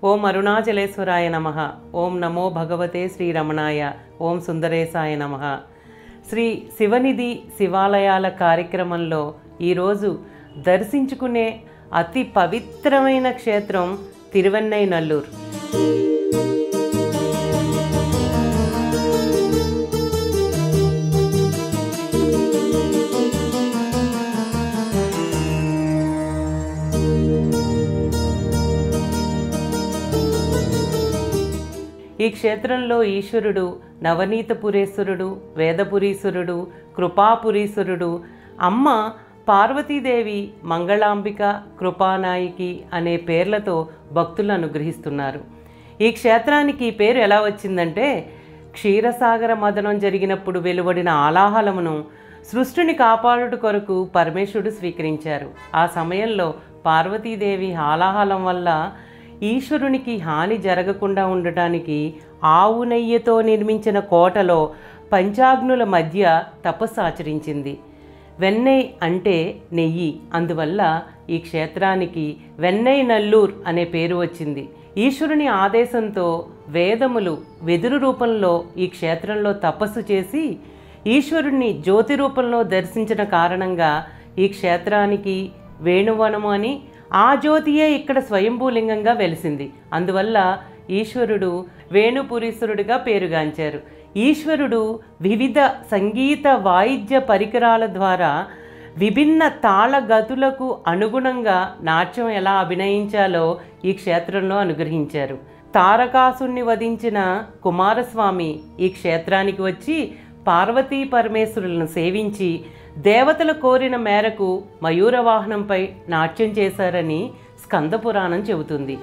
ఓం అరుణాచలేశ్వరాయ నమ ఓం నమో భగవతే శ్రీరమణాయ ఓం సుందరేశాయ నమ శ్రీ శివనిధి శివాలయాల కార్యక్రమంలో ఈరోజు దర్శించుకునే అతి పవిత్రమైన క్షేత్రం తిరువెన్నై నల్లూరు ఈ క్షేత్రంలో ఈశ్వరుడు నవనీతపురేశ్వరుడు వేదపురీశ్వరుడు కృపాపురీశ్వరుడు అమ్మ పార్వతీదేవి మంగళాంబిక కృపానాయికి అనే పేర్లతో భక్తులను అనుగ్రహిస్తున్నారు ఈ క్షేత్రానికి ఈ పేరు ఎలా వచ్చిందంటే క్షీరసాగర మదనం జరిగినప్పుడు వెలువడిన ఆలాహలమును సృష్టిని కాపాడుట కొరకు పరమేశ్వరుడు స్వీకరించారు ఆ సమయంలో పార్వతీదేవి ఆలాహలం వల్ల ఈశ్వరునికి హాని జరగకుండా ఉండటానికి ఆవు నెయ్యితో నిర్మించిన కోటలో పంచాగ్నుల మధ్య తపస్సు ఆచరించింది వెన్నెయ్ అంటే నెయ్యి అందువల్ల ఈ క్షేత్రానికి వెన్నెయ్ నల్లూర్ అనే పేరు వచ్చింది ఈశ్వరుని ఆదేశంతో వేదములు వెదురు రూపంలో ఈ క్షేత్రంలో తపస్సు చేసి ఈశ్వరుణ్ణి జ్యోతి రూపంలో దర్శించిన కారణంగా ఈ క్షేత్రానికి వేణువనము అని ఆ జ్యోతియే ఇక్కడ స్వయంభూలింగంగా వెలిసింది అందువల్ల ఈశ్వరుడు వేణుపురీశ్వరుడిగా పేరుగాంచారు ఈశ్వరుడు వివిధ సంగీత వాయిద్య పరికరాల ద్వారా విభిన్న తాళగతులకు అనుగుణంగా నాట్యం ఎలా అభినయించాలో ఈ క్షేత్రంలో అనుగ్రహించారు తారకాసుని వధించిన కుమారస్వామి ఈ క్షేత్రానికి వచ్చి పార్వతీ పరమేశ్వరులను సేవించి దేవతలు కోరిన మేరకు మయూర వాహనంపై నాట్యం చేశారని స్కంద పురాణం చెబుతుంది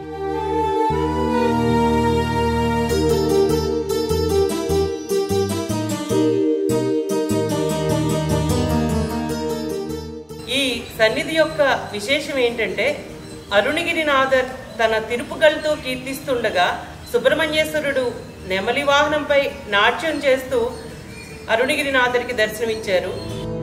ఈ సన్నిధి యొక్క విశేషం ఏంటంటే అరుణగిరినాథర్ తన తిరుపుగలతో కీర్తిస్తుండగా సుబ్రహ్మణ్యేశ్వరుడు నెమలి వాహనంపై నాట్యం చేస్తూ అరుణగిరినాథర్కి దర్శనమిచ్చారు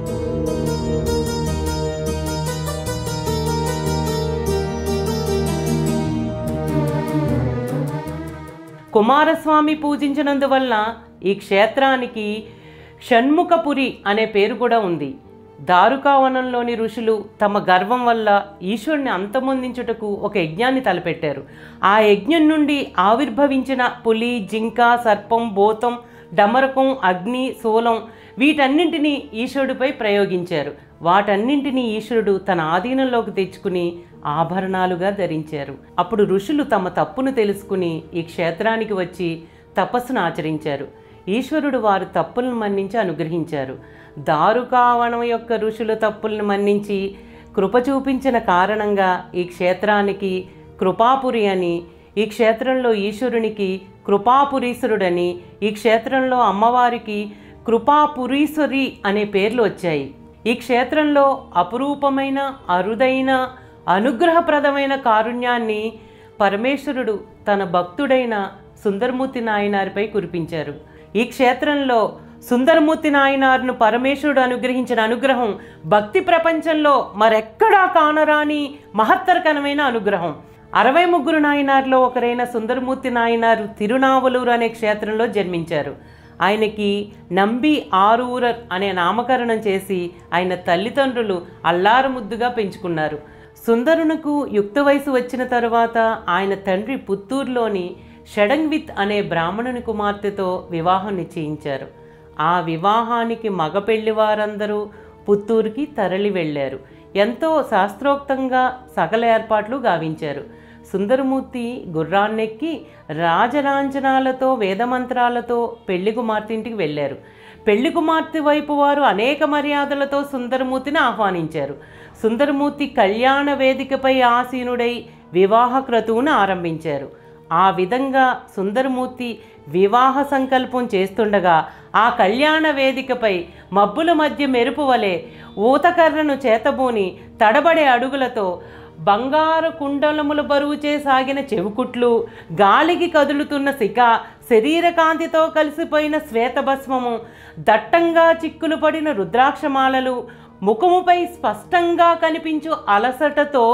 కుమారస్వామి పూజించినందువలన ఈ క్షేత్రానికి షణ్ముఖపురి అనే పేరు కూడా ఉంది దారుకావనంలోని ఋషులు తమ గర్వం వల్ల ఈశ్వరుని అంతమొందించుటకు ఒక యజ్ఞాన్ని తలపెట్టారు ఆ యజ్ఞం నుండి ఆవిర్భవించిన పులి జింక సర్పం భూతం డమరకం అగ్ని శూలం వీటన్నింటినీ ఈశ్వరుడిపై ప్రయోగించారు వాటన్నింటినీ ఈశ్వరుడు తన ఆధీనంలోకి తెచ్చుకుని ఆభరణాలుగా ధరించారు అప్పుడు ఋషులు తమ తప్పును తెలుసుకుని ఈ క్షేత్రానికి వచ్చి తపస్సును ఆచరించారు ఈశ్వరుడు వారి తప్పులను మన్నించి అనుగ్రహించారు దారుకావనం యొక్క ఋషుల తప్పులను మన్నించి కృప చూపించిన కారణంగా ఈ క్షేత్రానికి కృపాపురి అని ఈ క్షేత్రంలో ఈశ్వరునికి కృపాపురీశ్వరుడని ఈ క్షేత్రంలో అమ్మవారికి కృపాపురీశ్వరి అనే పేర్లు వచ్చాయి ఈ క్షేత్రంలో అపురూపమైన అరుదైన అనుగ్రహప్రదమైన కారుణ్యాన్ని పరమేశ్వరుడు తన భక్తుడైన సుందరమూర్తి నాయనారిపై కురిపించారు ఈ క్షేత్రంలో సుందరమూర్తి నాయనార్ను పరమేశ్వరుడు అనుగ్రహించిన అనుగ్రహం భక్తి ప్రపంచంలో మరెక్కడా కానరాని మహత్తరకరమైన అనుగ్రహం అరవై ముగ్గురు నాయనార్లో ఒకరైన సుందరమూర్తి నాయనారు తిరునావలూరు అనే క్షేత్రంలో జన్మించారు ఆయనకి నంబి ఆరూరర్ అనే నామకరణం చేసి ఆయన తల్లిదండ్రులు అల్లారముద్దుగా పెంచుకున్నారు సుందరునకు యుక్త వయసు వచ్చిన తరువాత ఆయన తండ్రి పుత్తూరులోని షడంగ్విత్ అనే బ్రాహ్మణుని కుమార్తెతో వివాహం నిశ్చయించారు ఆ వివాహానికి మగ పెళ్లి వారందరూ పుత్తూరుకి తరలి వెళ్ళారు ఎంతో శాస్త్రోక్తంగా సకల ఏర్పాట్లు గావించారు సుందరమూర్తి గుర్రాన్నెక్కి రాజలాంఛనాలతో వేదమంత్రాలతో పెళ్లి కుమార్తెంటికి వెళ్ళారు పెళ్లి కుమార్తె వైపు వారు అనేక మర్యాదలతో సుందరమూర్తిని ఆహ్వానించారు సుందరమూర్తి కళ్యాణ వేదికపై ఆసీనుడై వివాహ క్రతువును ఆరంభించారు ఆ విధంగా సుందరమూర్తి వివాహ సంకల్పం చేస్తుండగా ఆ కళ్యాణ వేదికపై మబ్బుల మధ్య మెరుపు వలె ఊతకర్రను చేతబూని తడబడే అడుగులతో బంగారు కుండలముల బరువుచే సాగిన చెవుకుట్లు గాలికి కదులుతున్న శిఖ శరీరకాంతితో కలిసిపోయిన శ్వేతభస్మము దట్టంగా చిక్కులు పడిన రుద్రాక్షమాలలు ముఖముపై స్పష్టంగా కనిపించు అలసటతో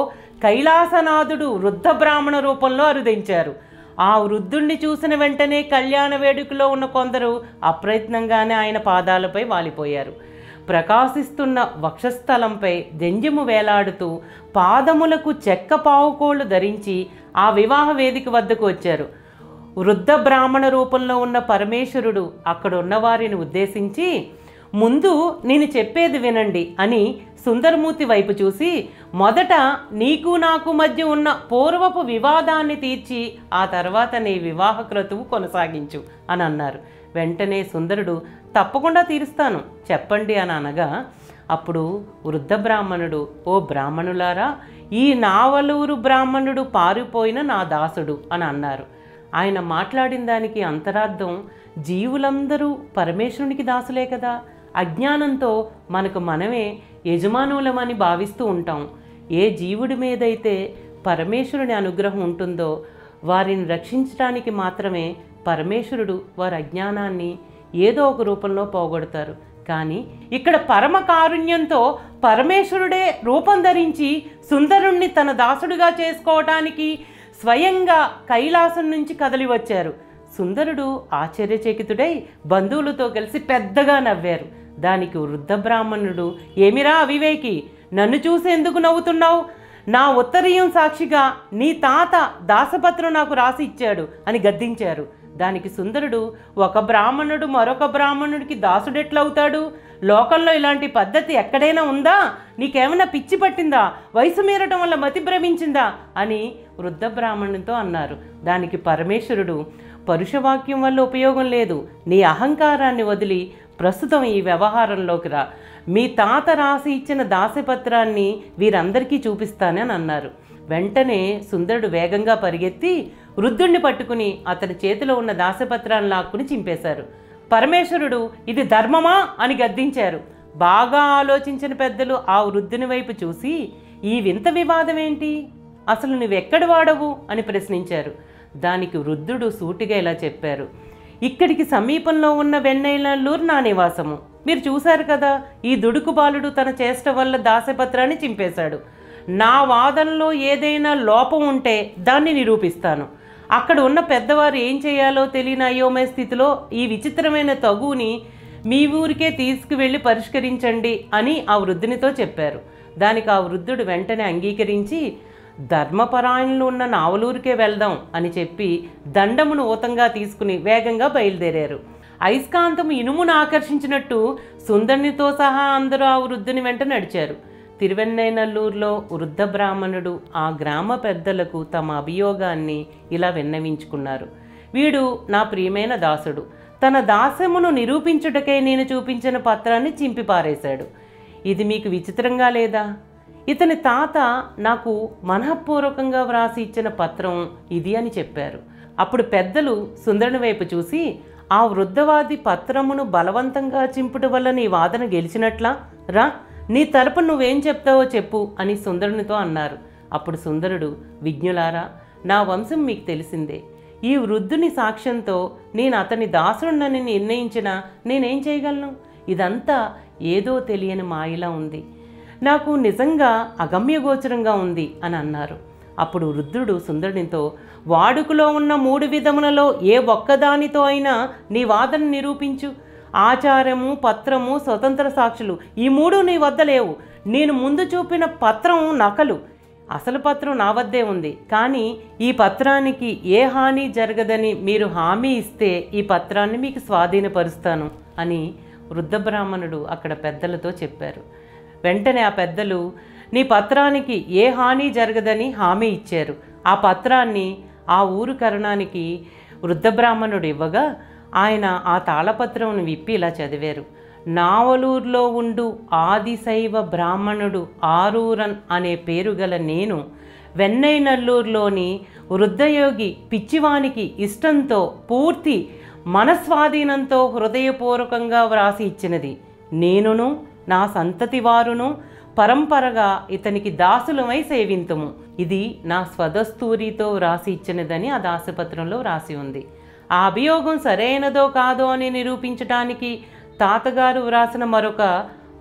కైలాసనాథుడు వృద్ధ బ్రాహ్మణ రూపంలో అరుదించారు ఆ వృద్ధుణ్ణి చూసిన వెంటనే కళ్యాణ వేడుకలో ఉన్న కొందరు అప్రయత్నంగానే ఆయన పాదాలపై వాలిపోయారు ప్రకాశిస్తున్న వక్షస్థలంపై దెంజము వేలాడుతూ పాదములకు చెక్క పావుకోళ్ళు ధరించి ఆ వివాహ వేదిక వద్దకు వచ్చారు వృద్ధ బ్రాహ్మణ రూపంలో ఉన్న పరమేశ్వరుడు అక్కడ ఉన్న వారిని ఉద్దేశించి ముందు నేను చెప్పేది వినండి అని సుందరమూర్తి వైపు చూసి మొదట నీకు నాకు మధ్య ఉన్న పూర్వపు వివాదాన్ని తీర్చి ఆ తర్వాత నీ వివాహ క్రతువు కొనసాగించు అని అన్నారు వెంటనే సుందరుడు తప్పకుండా తీరుస్తాను చెప్పండి అని అనగా అప్పుడు వృద్ధ బ్రాహ్మణుడు ఓ బ్రాహ్మణులారా ఈ నావలూరు బ్రాహ్మణుడు పారిపోయిన నా దాసుడు అని అన్నారు ఆయన మాట్లాడిన దానికి అంతరార్థం జీవులందరూ పరమేశ్వరునికి దాసులే కదా అజ్ఞానంతో మనకు మనమే యజమానులమని భావిస్తూ ఉంటాం ఏ జీవుడి మీదైతే పరమేశ్వరుని అనుగ్రహం ఉంటుందో వారిని రక్షించడానికి మాత్రమే పరమేశ్వరుడు వారి అజ్ఞానాన్ని ఏదో ఒక రూపంలో పోగొడతారు కానీ ఇక్కడ పరమ కారుణ్యంతో పరమేశ్వరుడే రూపం ధరించి సుందరుణ్ణి తన దాసుడిగా చేసుకోవటానికి స్వయంగా కైలాసం నుంచి కదలి వచ్చారు సుందరుడు ఆశ్చర్యచకితుడై బంధువులతో కలిసి పెద్దగా నవ్వారు దానికి వృద్ధ బ్రాహ్మణుడు ఏమిరా అవివేకి నన్ను చూసి ఎందుకు నవ్వుతున్నావు నా ఉత్తరీయం సాక్షిగా నీ తాత దాసపత్రం నాకు రాసి ఇచ్చాడు అని గద్దించారు దానికి సుందరుడు ఒక బ్రాహ్మణుడు మరొక బ్రాహ్మణుడికి దాసుడెట్లవుతాడు లోకంలో ఇలాంటి పద్ధతి ఎక్కడైనా ఉందా నీకేమైనా పిచ్చి పట్టిందా వయసు మీరటం వల్ల మతి భ్రమించిందా అని వృద్ధ బ్రాహ్మణునితో అన్నారు దానికి పరమేశ్వరుడు పరుషవాక్యం వల్ల ఉపయోగం లేదు నీ అహంకారాన్ని వదిలి ప్రస్తుతం ఈ వ్యవహారంలోకి రా మీ తాత రాసి ఇచ్చిన దాసపత్రాన్ని వీరందరికీ చూపిస్తానని అన్నారు వెంటనే సుందరుడు వేగంగా పరిగెత్తి వృద్ధుణ్ణి పట్టుకుని అతని చేతిలో ఉన్న దాసపత్రాన్ని లాక్కుని చింపేశారు పరమేశ్వరుడు ఇది ధర్మమా అని గద్దించారు బాగా ఆలోచించిన పెద్దలు ఆ వృద్ధుని వైపు చూసి ఈ వింత వివాదం ఏంటి అసలు నువ్వెక్కడి వాడవు అని ప్రశ్నించారు దానికి వృద్ధుడు సూటిగా ఇలా చెప్పారు ఇక్కడికి సమీపంలో ఉన్న వెన్నెలూరు నా నివాసము మీరు చూశారు కదా ఈ దుడుకు బాలుడు తన చేష్ట వల్ల దాసపత్రాన్ని చింపేశాడు నా వాదనలో ఏదైనా లోపం ఉంటే దాన్ని నిరూపిస్తాను అక్కడ ఉన్న పెద్దవారు ఏం చేయాలో తెలియని అయోమయ స్థితిలో ఈ విచిత్రమైన తగుని మీ ఊరికే తీసుకువెళ్ళి పరిష్కరించండి అని ఆ వృద్ధునితో చెప్పారు దానికి ఆ వృద్ధుడు వెంటనే అంగీకరించి ధర్మపరాయణులు ఉన్న నావలూరికే వెళ్దాం అని చెప్పి దండమును ఊతంగా తీసుకుని వేగంగా బయలుదేరారు అయస్కాంతం ఇనుమును ఆకర్షించినట్టు సుందరునితో సహా అందరూ ఆ వృద్ధుని వెంట నడిచారు తిరువెన్నైనల్లూరులో వృద్ధ బ్రాహ్మణుడు ఆ గ్రామ పెద్దలకు తమ అభియోగాన్ని ఇలా విన్నవించుకున్నారు వీడు నా ప్రియమైన దాసుడు తన దాస్యమును నిరూపించుటకై నేను చూపించిన పత్రాన్ని చింపి పారేశాడు ఇది మీకు విచిత్రంగా లేదా ఇతని తాత నాకు మనఃపూర్వకంగా వ్రాసి ఇచ్చిన పత్రం ఇది అని చెప్పారు అప్పుడు పెద్దలు సుందరుని వైపు చూసి ఆ వృద్ధవాది పత్రమును బలవంతంగా చింపుట వల్ల నీ వాదన గెలిచినట్లా రా నీ తరపు నువ్వేం చెప్తావో చెప్పు అని సుందరునితో అన్నారు అప్పుడు సుందరుడు విజ్ఞులారా నా వంశం మీకు తెలిసిందే ఈ వృద్ధుని సాక్ష్యంతో నేను అతని దాసుడినని నిర్ణయించిన నేనేం చేయగలను ఇదంతా ఏదో తెలియని మాయలా ఉంది నాకు నిజంగా అగమ్యగోచరంగా ఉంది అని అన్నారు అప్పుడు వృద్ధుడు సుందరునితో వాడుకలో ఉన్న మూడు విధములలో ఏ ఒక్కదానితో అయినా నీ వాదన నిరూపించు ఆచారము పత్రము స్వతంత్ర సాక్షులు ఈ మూడు నీ వద్ద లేవు నేను ముందు చూపిన పత్రం నకలు అసలు పత్రం నా వద్దే ఉంది కానీ ఈ పత్రానికి ఏ హాని జరగదని మీరు హామీ ఇస్తే ఈ పత్రాన్ని మీకు స్వాధీనపరుస్తాను అని వృద్ధ బ్రాహ్మణుడు అక్కడ పెద్దలతో చెప్పారు వెంటనే ఆ పెద్దలు నీ పత్రానికి ఏ హాని జరగదని హామీ ఇచ్చారు ఆ పత్రాన్ని ఆ ఊరు కరణానికి వృద్ధ బ్రాహ్మణుడు ఇవ్వగా ఆయన ఆ తాళపత్రమును విప్పి ఇలా చదివారు నావలూరులో ఉండు ఆదిశైవ బ్రాహ్మణుడు ఆరూరన్ అనే పేరు గల నేను వెన్నైనల్లూరులోని వృద్ధయోగి పిచ్చివానికి ఇష్టంతో పూర్తి మనస్వాధీనంతో హృదయపూర్వకంగా వ్రాసి ఇచ్చినది నేనును నా సంతతి వారును పరంపరగా ఇతనికి దాసులమై సేవింతుము ఇది నా స్వదస్తూరితో వ్రాసి ఇచ్చినదని ఆ దాసపత్రంలో వ్రాసి ఉంది ఆ అభియోగం సరైనదో కాదో అని నిరూపించటానికి తాతగారు వ్రాసిన మరొక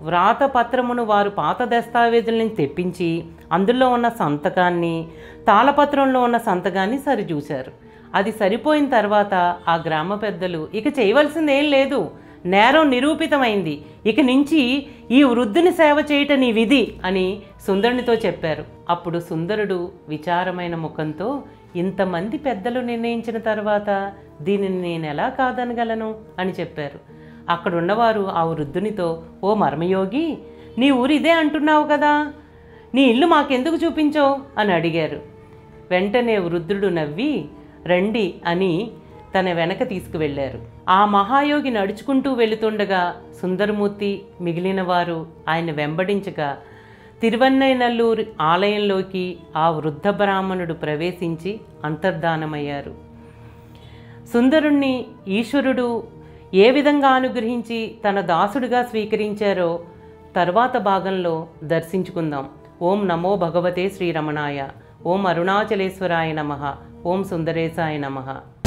వ్రాత పత్రమును వారు పాత దస్తావేజులను తెప్పించి అందులో ఉన్న సంతకాన్ని తాళపత్రంలో ఉన్న సంతకాన్ని సరిచూశారు అది సరిపోయిన తర్వాత ఆ గ్రామ పెద్దలు ఇక చేయవలసింది ఏం లేదు నేరం నిరూపితమైంది ఇక నుంచి ఈ వృద్ధుని సేవ చేయట నీ విధి అని సుందరునితో చెప్పారు అప్పుడు సుందరుడు విచారమైన ముఖంతో ఇంతమంది పెద్దలు నిర్ణయించిన తర్వాత దీనిని నేను ఎలా కాదనగలను అని చెప్పారు అక్కడున్నవారు ఆ వృద్ధునితో ఓ మర్మయోగి నీ ఊరు ఇదే అంటున్నావు కదా నీ ఇల్లు మాకెందుకు చూపించో అని అడిగారు వెంటనే వృద్ధుడు నవ్వి రండి అని తన వెనక తీసుకువెళ్ళారు ఆ మహాయోగి నడుచుకుంటూ వెళుతుండగా సుందరమూర్తి మిగిలిన వారు ఆయన వెంబడించగా తిరువన్నైనల్లూరు ఆలయంలోకి ఆ వృద్ధ బ్రాహ్మణుడు ప్రవేశించి అంతర్ధానమయ్యారు సుందరుణ్ణి ఈశ్వరుడు ఏ విధంగా అనుగ్రహించి తన దాసుడిగా స్వీకరించారో తర్వాత భాగంలో దర్శించుకుందాం ఓం నమో భగవతే శ్రీరమణాయ ఓం అరుణాచలేశ్వరాయ నమ ఓం సుందరేశాయ నమః